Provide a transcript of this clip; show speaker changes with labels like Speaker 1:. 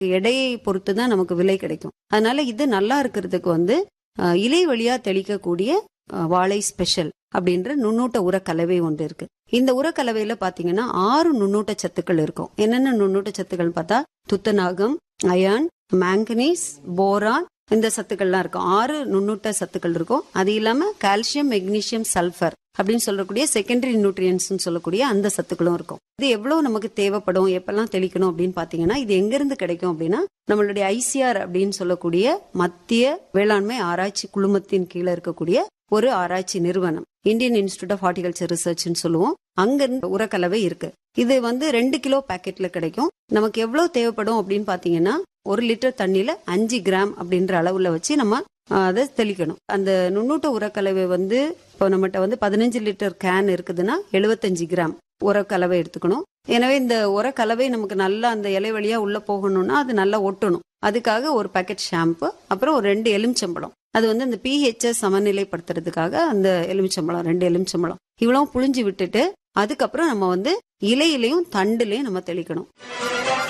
Speaker 1: எடையை பொறுத்து தான் நமக்கு விலை கிடைக்கும் அதனால இது நல்லா இருக்கிறதுக்கு வந்து அஹ், இலை வழியா தெளிக்கக்கூடிய அஹ், வாழை ஸ்பெஷல் அப்படின்ற நுண்ணூட்ட உரக்கலவை ஒன்று இருக்கு இந்த உரக்கலவையில பாத்தீங்கன்னா ஆறு நுண்ணூட்ட சத்துக்கள் இருக்கும் என்னென்ன நுண்ணூட்ட சத்துக்கள் பார்த்தா துத்தநாகம் அயர்ன் மேங்கனீஸ் போரான் இந்த சத்துக்கள்லாம் இருக்கும் ஆறு நுண்ணூட்ட சத்துக்கள் இருக்கும் அது இல்லாம கால்சியம் மெக்னீசியம் சல்ஃபர் அப்படின்னு சொல்லக்கூடிய செகண்டரி நியூட்ரியன்ஸ் சொல்லக்கூடிய அந்த சத்துக்களும் இருக்கும் இது எவ்வளவு நமக்கு தேவைப்படும் எப்பெல்லாம் தெளிக்கணும் அப்படின்னு பாத்தீங்கன்னா இது எங்க இருந்து கிடைக்கும் அப்படின்னா நம்மளுடைய ஐசிஆர் அப்படின்னு சொல்லக்கூடிய மத்திய வேளாண்மை ஆராய்ச்சி குழுமத்தின் கீழே இருக்கக்கூடிய ஒரு ஆராய்ச்சி நிறுவனம் இந்தியன் இன்ஸ்டியூட் ஆஃப் ஹார்டிகல்ச்சர் ரிசர்ச்னு சொல்லுவோம் அங்க இருந்து உரக்கலவை இருக்கு இது வந்து ரெண்டு கிலோ பாக்கெட்ல கிடைக்கும் நமக்கு எவ்வளவு தேவைப்படும் அப்படின்னு பாத்தீங்கன்னா ஒரு லிட்டர் தண்ணியில அஞ்சு கிராம் அப்படின்ற அளவுல வச்சு நம்ம ஆஹ், அதை தெளிக்கணும் அந்த நுண்ணூட்ட உரக்கலவை வந்து இப்போ நம்மகிட்ட வந்து பதினஞ்சு லிட்டர் கேன் இருக்குதுன்னா எழுபத்தஞ்சு கிராம் உரக்கலவை எடுத்துக்கணும் எனவே இந்த உரக்கலவை நமக்கு நல்லா அந்த இலை வழியா உள்ள போகணும்னா அது நல்லா ஒட்டணும் அதுக்காக ஒரு பாக்கெட் ஷாம்பு அப்புறம் ஒரு ரெண்டு எலுமிச்சம்பழம் அது வந்து அந்த பிஹெச்சை சமநிலைப்படுத்துறதுக்காக அந்த எலுமிச்சம்பழம் ரெண்டு எலுமிச்சம்பழம் இவ்வளவு புழிஞ்சு விட்டுட்டு அதுக்கப்புறம் நம்ம வந்து இலையிலையும் தண்டுலையும் நம்ம தெளிக்கணும்